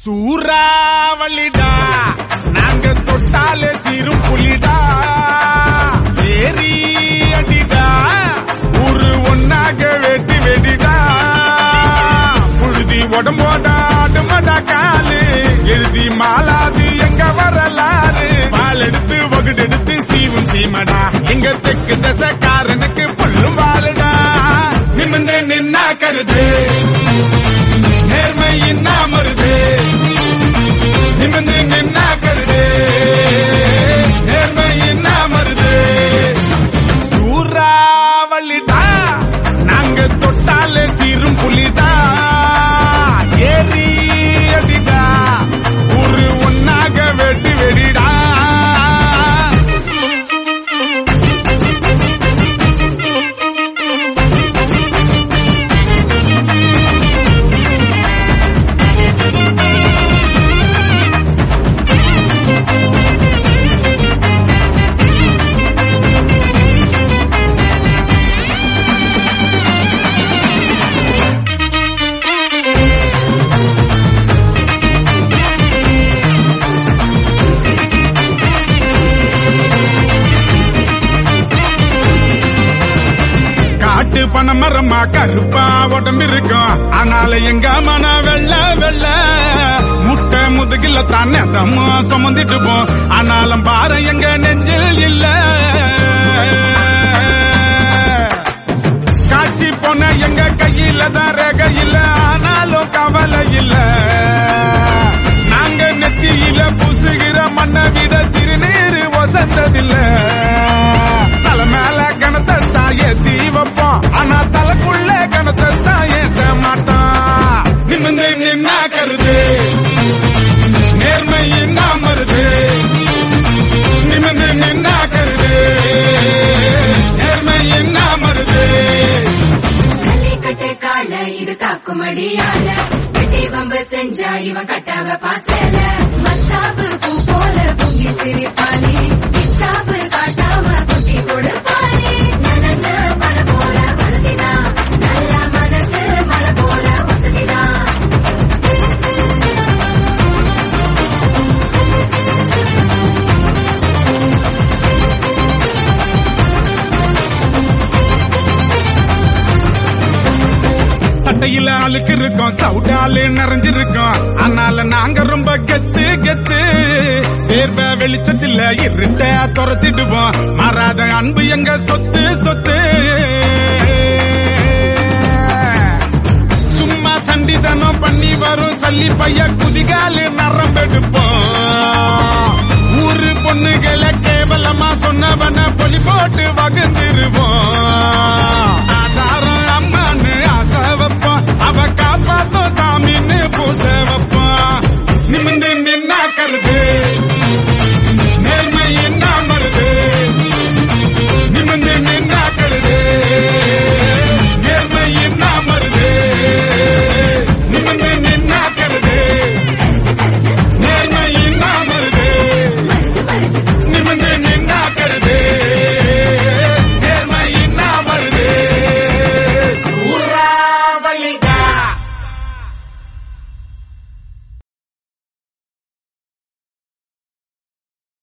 சூறாவளிடா நாங்க தொட்டாலே சீரும் புலிடா ஏரி அடிடா ஊரு ஒன்னாக வெட்டி வெடிடா புழுதி உடம்போட ஆடுமடா காலு எழுதி மாலாது எங்க வரலாறு பால் எடுத்து வகுடெடுத்து சீவும் சீமடா எங்க தெற்கு தசக்காரனுக்கு புல்லும் வாழுடா நிமிந்து நின்னா கருது நேர்மை இன்னா மருது நிமிந்து நின்னா கருது நேர்மை இன்னா மருது சூறாவளிடா நாங்க தொட்டாலே சீரும் புலிடா ஏறி அடிடா ஒரு ஒன்னாக வெட்டி வெடிடா காட்டு பணமரமா கருப்பா உடம்பு இருக்கும் ஆனால எங்க மன வெள்ள வெள்ள முட்டை முதுகில தானே தம்ம சுமந்துட்டு போ ஆனாலும் பாரு எங்க நெஞ்சில் இல்ல காட்சி போன எங்க கையில தான் ரேக இல்ல ஆனாலும் கவலை இல்ல நாங்க நெத்தியில பூசுகிற மண்ணை விட திருநீர் வசந்ததில்ல தலை மேல கணத்தை தான் ஏத்தி வைப்போம் ஆனா தலைக்குள்ள கணத்தை தான் ஏத்த மாட்டோம் நிமிந்து நின்னா கருது நேர்மை இன்னா மருது நிமிந்து நின்னா கருது நேர்மை இன்னா மருது ஜல்லிக்கட்டு கால இது தாக்கும் அடியால வெட்டி வம்பு செஞ்சா இவன் கட்டாவ பார்த்தல மத்தாப்பு பூ போல பொங்கி சிரிப்பானே கித்தாப்பு காட்டாம குட்டி கொடுப்பானே நினைச்ச மலை போல வளர்த்தினா நல்ல மனசு மலை போல வசதிதான் சட்டையில அழுக்கு இருக்கும் சவுடாலு நிறைஞ்சிருக்கும் ஆனால நாங்க ரொம்ப கெத்து கெத்து வேர்வ வெளிச்சத்துல இருட்ட துரத்திடுவோம் மாறாத அன்பு எங்க சொத்து சொத்து சும்மா சண்டிதனம் பண்ணி வரும் சல்லி பைய குதிகாலு நரம்பெடுப்போம் ஊரு பொண்ணுகளை கேவலமா சொன்னவன பொலி போட்டு வகுந்துருவோம் ஆதாரம் அம்மான்னு ஆசை வைப்போம் அவ காப்பாத்தோம் சாமின்னு பூச வைப்போம்